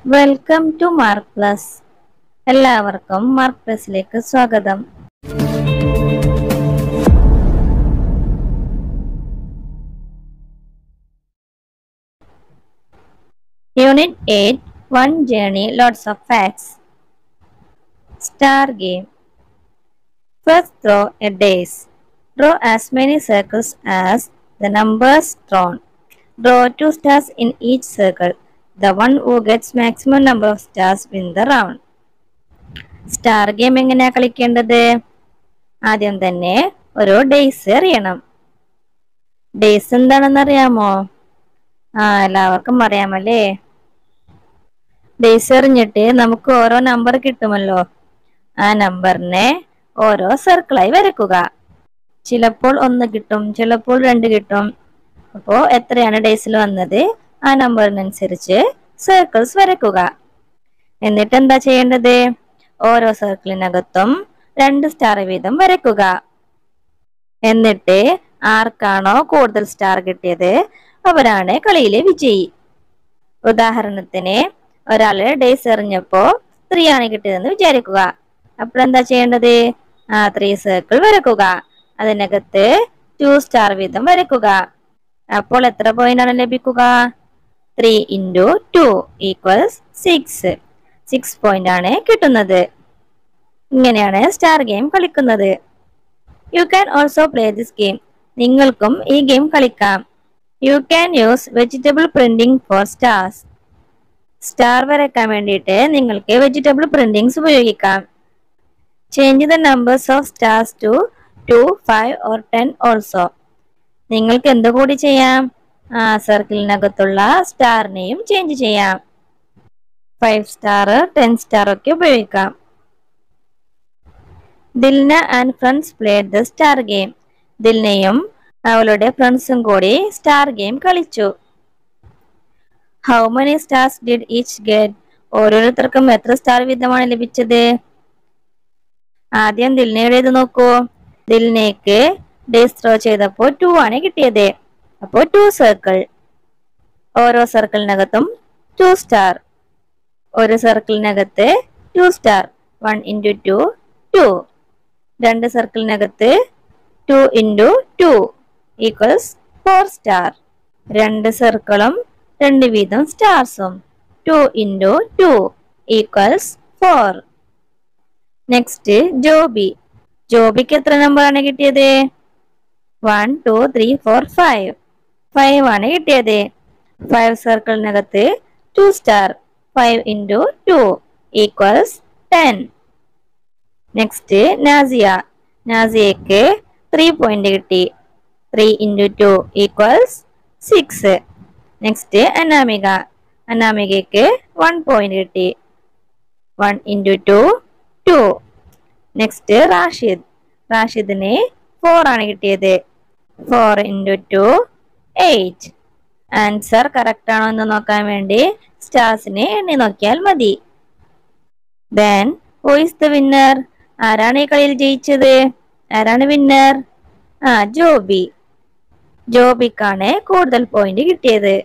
Welcome to Mark Plus എല്ലാവർക്കും Mark പ്ലസിലേക്ക് സ്വാഗതം unit eight one journey lots of facts star game first throw a dice Draw as many circles as the numbers drawn. Draw two stars in each circle. The one who gets maximum number of stars win the round. Star game എങ്ങനെയാ കളിക്കേണ്ടത് ആദ്യം തന്നെ ഒരു days എറിയണം days എന്താണെന്ന് അറിയാമോ ആ എല്ലാവർക്കും അറിയാമല്ലേ days എറിഞ്ഞിട്ട് നമുക്ക് ഓരോ നമ്പർ കിട്ടുമല്ലോ ആ നമ്പറിനെ ഓരോ സർക്കിളായി വരക്കുക ചിലപ്പോൾ ഒന്ന് കിട്ടും ചിലപ്പോൾ രണ്ട് കിട്ടും അപ്പോൾ എത്രയാണ് ഡേയ്സിൽ വന്നത് ആ നമ്പറിനനുസരിച്ച് സർക്കിൾസ് വരയ്ക്കുക എന്നിട്ട് എന്താ ചെയ്യേണ്ടത് ഓരോ സർക്കിളിനകത്തും രണ്ട് സ്റ്റാർ വീതം വരയ്ക്കുക എന്നിട്ട് ആർക്കാണോ കൂടുതൽ സ്റ്റാർ കിട്ടിയത് അവരാണ് കളിയിലെ വിജയി ഉദാഹരണത്തിന് ഒരാള് ഡേയ്സ് എറിഞ്ഞപ്പോ ത്രീ ആണ് കിട്ടിയതെന്ന് വിചാരിക്കുക അപ്പോൾ എന്താ ചെയ്യേണ്ടത് ആ ത്രീ സർക്കിൾ വരക്കുക അതിനകത്ത് ടു സ്റ്റാർ വീതം വരയ്ക്കുക അപ്പോൾ എത്ര പോയിന്റ് ആണ് ലഭിക്കുക three into two equals six six point ആണ് കിട്ടുന്നത് ഇങ്ങനെയാണ് സ്റ്റാർ ഗെയിം കളിക്കുന്നത് you can also play this game നിങ്ങൾക്കും ഈ ഗെയിം കളിക്കാം you can use vegetable printing for stars star വരയ്ക്കാൻ വേണ്ടിയിട്ട് നിങ്ങൾക്ക് വെജിറ്റബിൾ പ്രിന്റിങ്സ് ഉപയോഗിക്കാം change the numbers of stars to two five or ten also നിങ്ങൾക്ക് എന്ത് കൂടി ചെയ്യാം ആ സർക്കിളിനകത്തുള്ള സ്റ്റാറിനെയും ചേഞ്ച് ചെയ്യാം ഫൈവ് സ്റ്റാർ ടെൻ സ്റ്റാർ ഒക്കെ ഉപയോഗിക്കാം Dilna and friends played the star game ദിൽനയും അവളുടെ ഫ്രണ്ട്സും കൂടി സ്റ്റാർ ഗെയിം കളിച്ചു how many stars did each get ഓരോരുത്തർക്കും എത്ര സ്റ്റാർ വീതമാണ് ലഭിച്ചത് ആദ്യം ദിൽനയുടേത് നോക്കൂ ദിൽനയ്ക്ക് ഡേസ് ത്രോ ചെയ്തപ്പോൾ ടു ആണ് കിട്ടിയത് അപ്പോൾ ടു സർക്കിൾ ഓരോ സർക്കിളിനകത്തും ടു സ്റ്റാർ ഒരു സർക്കിളിനകത്ത് two star one into two two രണ്ട് സർക്കിളിനകത്ത് two into two equals four star രണ്ട് സർക്കിളും രണ്ട് വീതം സ്റ്റാർസും two into two equals four next Joby ജോബിക്ക് എത്ര നമ്പർ ആണ് കിട്ടിയത് one two three four five five ആണ് കിട്ടിയത് ഫൈവ് സർക്കിളിനകത്ത് two star five into two equals ten next Nasiya നാസിയക്ക് ത്രീ പോയിന്റ് കിട്ടി three into two equals six next Anamika അനാമികയ്ക്ക് വൺ പോയിന്റ് കിട്ടി one into two two next Rashid റാഷിദിന് ഫോർ ആണ് കിട്ടിയത് four into two eight answer correct ആണോ എന്ന് നോക്കാൻ വേണ്ടി സ്റ്റാർസിനെ എണ്ണി നോക്കിയാൽ മതി then who is the winner ആരാണ് ഈ കളിയിൽ ജയിച്ചത് ആരാണ് വിന്നർ ആ ജോബി ജോബിക്കാണ് കൂടുതൽ പോയിന്റ് കിട്ടിയത്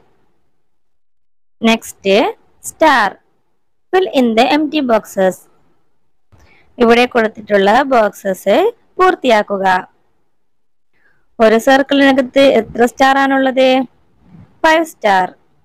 next star fill in the empty boxes ഇവിടെ കൊടുത്തിട്ടുള്ള ബോക്സസ് പൂർത്തിയാക്കുക ഒരു സർക്കിളിനകത്ത് എത്ര സ്റ്റാർ ആണുള്ളത് five star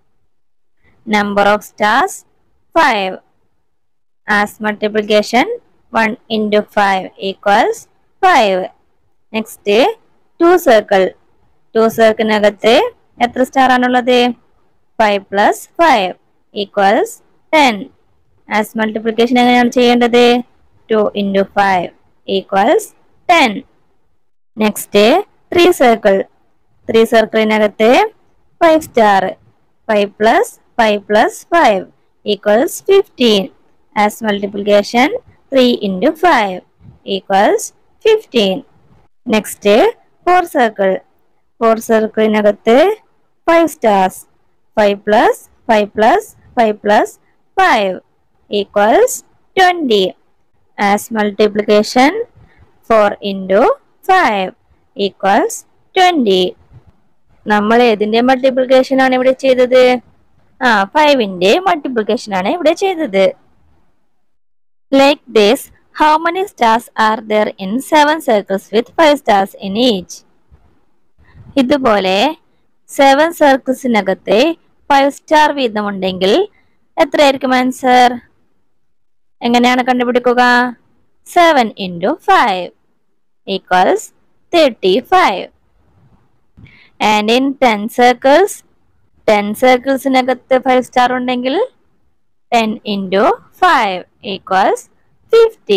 number of stars five as multiplication one into five equals five next two circle two സർക്കിളിനകത്ത് എത്ര സ്റ്റാർ ആണുള്ളത് five plus five equals ten as multiplication എങ്ങനെയാണ് ചെയ്യേണ്ടത് two into five equals ten next three circle three സർക്കിളിനകത്ത് five star five plus five plus five equals fifteen as multiplication three into five equals fifteen next four circle four സർക്കിളിനകത്ത് five stars five plus five plus five plus five equals twenty as multiplication four into five equals twenty നമ്മൾ ഏതിന്റെ multiplication ആണ് ഇവിടെ ചെയ്തത് ആ ഫൈവിന്റെ multiplication ആണ് ഇവിടെ ചെയ്തത് like this how many stars are there in seven circles with five stars in each ഇതുപോലെ സെവൻ സർക്കിൾസിനകത്ത് ഫൈവ് സ്റ്റാർ വീതമുണ്ടെങ്കിൽ എത്രയായിരിക്കും ആൻസർ എങ്ങനെയാണ് കണ്ടുപിടിക്കുക seven into five equals thirty five and in ten circles ten സർക്കിൾസിനകത്ത് ഫൈവ് സ്റ്റാർ ഉണ്ടെങ്കിൽ ten into five equals fifty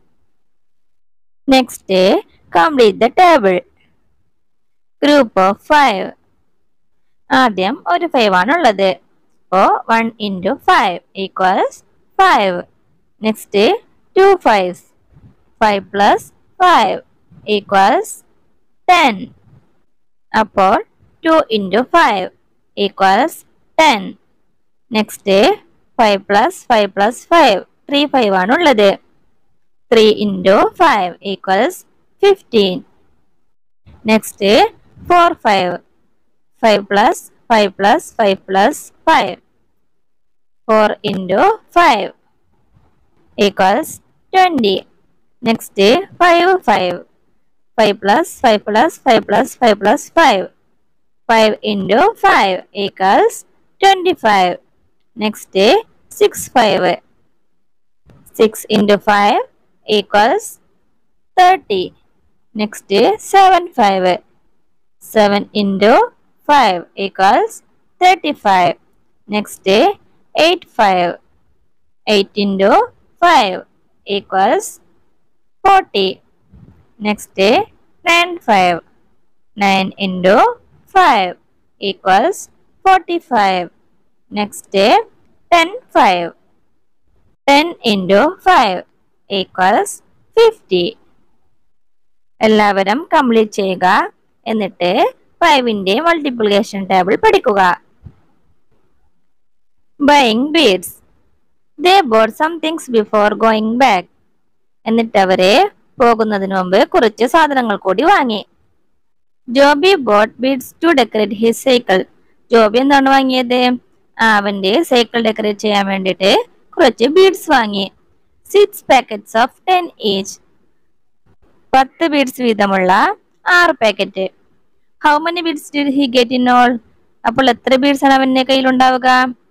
next complete the table group of five ആദ്യം ഒരു ഫൈവ് ആണ് ഉള്ളത് അപ്പോ one into five equals five next two fives five plus five equals ten അപ്പോൾ two into five equals ten next five plus five plus five three five ആണ് ഉള്ളത് three into five equals fifteen next four five five plus five plus five plus five four into five equals twenty next five five five plus five plus five plus five plus five five into five equals twenty five next six five six into five equals thirty next seven five seven into five equals thirty five next eight five eight into five equals forty next nine five nine into five equals forty five next ten five ten into five equals fifty എല്ലാവരും complete ചെയ്യുക എന്നിട്ട് ഫൈവിന്റെ multiplication table പഠിക്കുക buying beads they bought some things before going back എന്നിട്ട് അവരെ പോകുന്നതിന് മുമ്പ് കുറച്ച് സാധനങ്ങൾ കൂടി വാങ്ങി Joby bought beads to decorate his cycle Joby എന്താണ് വാങ്ങിയത് ആ, അവന്റെ സൈക്കിൾ ഡെക്കറേറ്റ് ചെയ്യാൻ വേണ്ടിയിട്ട് കുറച്ച് ബീഡ്സ് വാങ്ങി six packets of ten each പത്ത് ബീഡ്സ് വീതമുള്ള ആറ് packet how many beads did he get in all അപ്പോൾ എത്ര ബീഡ്സ് ആണ് അവന്റെ കയ്യിൽ ഉണ്ടാവുക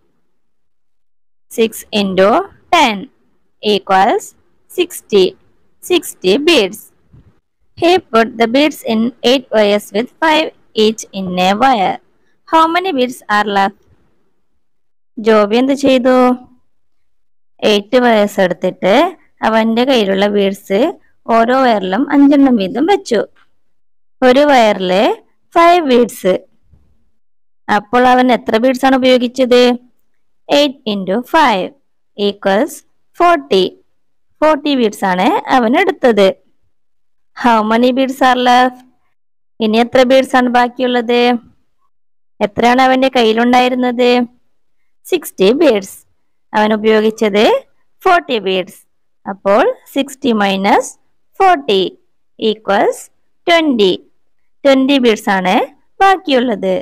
six into ten equals sixty sixty beads he put the beads in eight wires with five each in a wire how many beads are left Joby എന്ത് ചെയ്തു eight wires എടുത്തിട്ട് അവന്റെ കയ്യിലുള്ള ബീഡ്സ് ഓരോ വയറിലും അഞ്ചെണ്ണം വീതം വെച്ചു ഒരു വയറില് ഫൈവ് ബീഡ്സ് അപ്പോൾ അവൻ എത്ര ബീഡ്സ് ആണ് ഉപയോഗിച്ചത് eight into five equals forty forty beads ആണ് അവൻ എടുത്തത് how many beads are left ഇനി എത്ര ബീഡ്സ് ആണ് ബാക്കിയുള്ളത് എത്രയാണ് അവന്റെ കയ്യിലുണ്ടായിരുന്നത് സിക്സ്റ്റി ബീഡ്സ് അവൻ ഉപയോഗിച്ചത് ഫോർട്ടി ബീഡ്സ് അപ്പോൾ sixty minus forty equals twenty twenty beads ആണ് ബാക്കിയുള്ളത്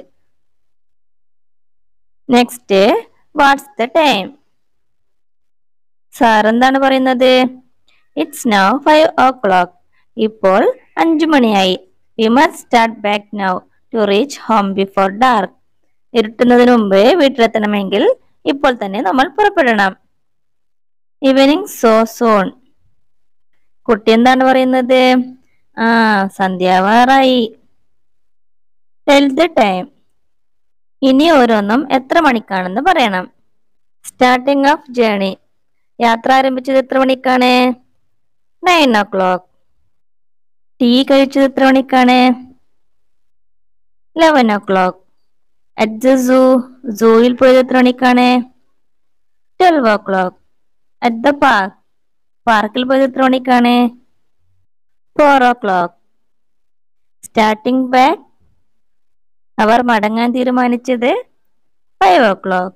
next what's the time sir എന്താണ് പറയുന്നത് it's now five o'clock ഇപ്പോൾ അഞ്ചു മണിയായി we must start back now to reach home before dark ഇരുട്ടുന്നതിന് മുമ്പ് വീട്ടിലെത്തണമെങ്കിൽ ഇപ്പോൾ തന്നെ നമ്മൾ പുറപ്പെടണം ഈവനിങ് സോ സോൺ കുട്ടി എന്താണ് പറയുന്നത് ആ സന്ധ്യാവാറായി ടെൽ ദ ടൈം ഇനി ഓരോന്നും എത്ര മണിക്കാണെന്ന് പറയണം സ്റ്റാർട്ടിംഗ് ഓഫ് ജേണി യാത്ര ആരംഭിച്ചത് എത്ര മണിക്കാണ് നയൻ ഓ ക്ലോക്ക് ടീ കഴിച്ചത് എത്ര മണിക്കാണ് eleven o'clock at the zoo സൂയിൽ പോയത് എത്ര മണിക്കാണ് twelve o'clock at the park പാർക്കിൽ പോയത് എത്ര മണിക്കാണ് four o'clock starting back അവർ മടങ്ങാൻ തീരുമാനിച്ചത് five o'clock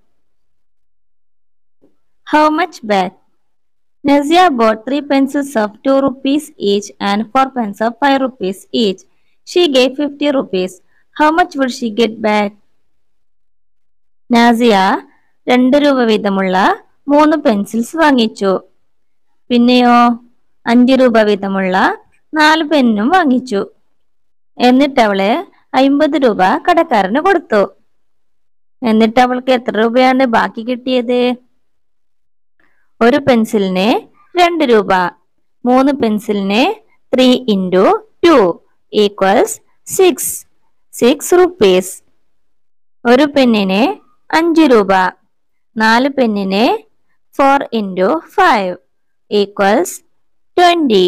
how much back Nazia bought three pencils of two rupees each and four pens of five rupees each. She gave fifty rupees. How much would she get back? Nazia രണ്ട് രൂപ വീതമുള്ള മൂന്ന് pencils വാങ്ങിച്ചു പിന്നെയോ അഞ്ച് രൂപ വീതമുള്ള നാല് പെന്നും വാങ്ങിച്ചു എന്നിട്ട് അവള് അയിമ്പത് രൂപ കടക്കാരന് കൊടുത്തു എന്നിട്ട് അവൾക്ക് എത്ര രൂപയാണ് ബാക്കി കിട്ടിയത് ഒരു പെൻസിലിന് രണ്ട് രൂപ മൂന്ന് പെൻസിലിന് three into two equals six six rupees ഒരു പെന്നിന് അഞ്ച് രൂപ നാല് പെന്നിന് four into five equals twenty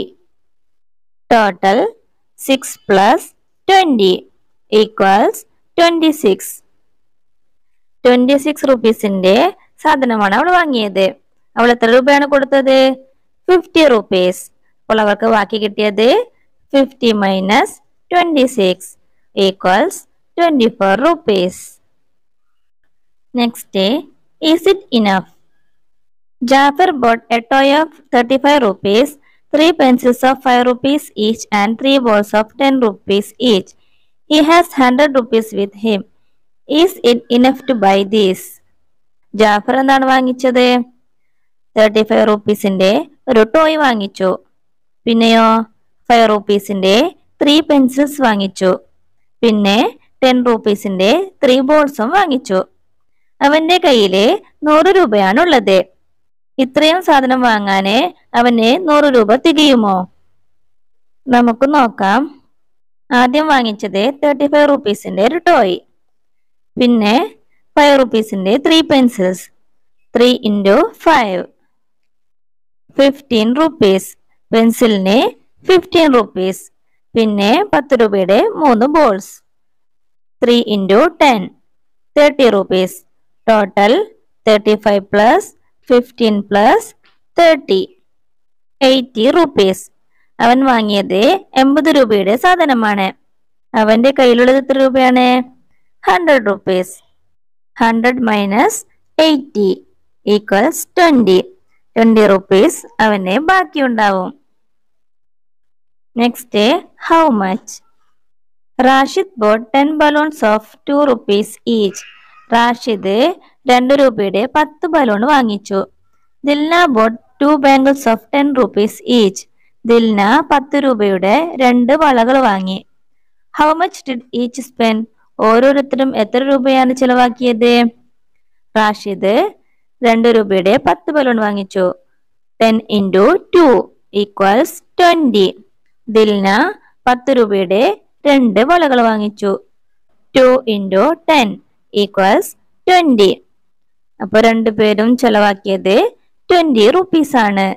total six plus twenty equals twenty six twenty six റുപ്പീസിന്റെ സാധനമാണ് അവൾ വാങ്ങിയത് അവൾ എത്ര രൂപയാണ് കൊടുത്തത് ഫിഫ്റ്റി റുപ്പീസ് അപ്പോൾ അവർക്ക് ബാക്കി കിട്ടിയത് fifty minus twenty six equals twenty four rupees next is it enough Jafar bought a toy of 35 rupees, three pencils of 5 rupees each and three balls of 10 rupees each. He has 100 rupees with him. Is it enough to buy this? Jafar എന്താണ് വാങ്ങിച്ചത് thirty five റുപ്പീസിന്റെ ഒരു toy വാങ്ങിച്ചു പിന്നെയോ five റുപ്പീസിന്റെ three pencils വാങ്ങിച്ചു പിന്നെ ten റുപ്പീസിന്റെ three ബോൾസും വാങ്ങിച്ചു അവന്റെ കയ്യില് നൂറ് രൂപയാണുള്ളത് ഇത്രയും സാധനം വാങ്ങാന് അവന് നൂറ് രൂപ തികയുമോ നമുക്ക് നോക്കാം ആദ്യം വാങ്ങിച്ചത് തേർട്ടി ഫൈവ് റുപ്പീസിന്റെ ഒരു ടോയ് പിന്നെ ഫൈവ് റുപ്പീസിന്റെ three pencils three into five fifteen rupees പെൻസിലിന് ഫിഫ്റ്റീൻ റുപ്പീസ് പിന്നെ പത്ത് രൂപയുടെ മൂന്ന് balls three into ten thirty rupees total thirty five plus fifteen plus thirty eighty rupees അവൻ വാങ്ങിയത് എൺപത് രൂപയുടെ സാധനമാണ് അവന്റെ കയ്യിലുള്ളത് എത്ര രൂപയാണ് hundred rupees hundred minus eighty equals twenty twenty rupees അവന് ബാക്കിയുണ്ടാവും next how much Rashid bought ten balloons of two rupees each Rashid രണ്ട് രൂപയുടെ പത്ത് ബലൂൺ വാങ്ങിച്ചു Dilna bought two bangles of ten rupees each Dilna പത്ത് രൂപയുടെ രണ്ട് വളകൾ വാങ്ങി how much did each spend ഓരോരുത്തരും എത്ര രൂപയാണ് ചിലവാക്കിയത് റാഷിദ് രണ്ട് രൂപയുടെ പത്ത് ബലൂൺ വാങ്ങിച്ചു ten into two equals twenty Dilna പത്ത് രൂപയുടെ രണ്ട് വളകൾ വാങ്ങിച്ചു two into ten equals twenty അപ്പൊ രണ്ടുപേരും ചെലവാക്കിയത് ട്വന്റി റുപ്പീസ് ആണ്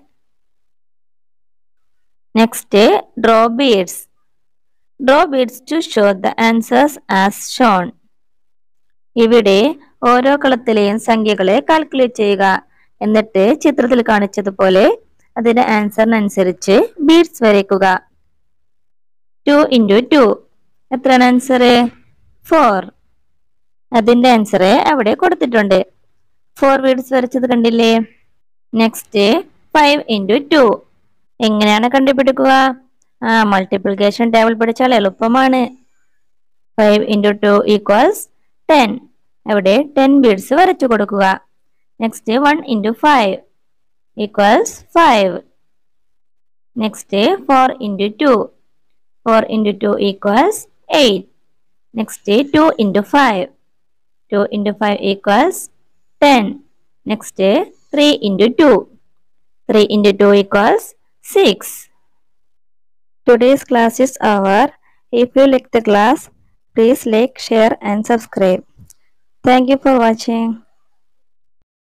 next draw beads draw beads to show the answers as shown ഇവിടെ ഓരോ കളത്തിലെയും സംഖ്യകളെ കാൽക്കുലേറ്റ് ചെയ്യുക എന്നിട്ട് ചിത്രത്തിൽ കാണിച്ചതുപോലെ അതിന്റെ ആൻസറിനനുസരിച്ച് ബീഡ്സ് വരയ്ക്കുക ടു ഇൻറ്റു ടു എത്രയാണ് ആൻസർ ഫോർ അതിന്റെ ആൻസർ അവിടെ കൊടുത്തിട്ടുണ്ട് ഫോർ ബീഡ്സ് വരച്ചത് കണ്ടില്ലേ നെക്സ്റ്റ് ഫൈവ് ഇൻറ്റു ടു എങ്ങനെയാണ് കണ്ടുപിടിക്കുക ആ മൾട്ടിപ്ലിക്കേഷൻ ടേബിൾ പഠിച്ചാൽ എളുപ്പമാണ് five into two equals ten അവിടെ ടെൻ ബീഡ്സ് വരച്ചു കൊടുക്കുക next one into five equals five next four into two four into two equals eight next two into five two into five equals ten next three into two three into two equals six Today's class is over. If you like the class, please like, share and subscribe. Thank you for watching.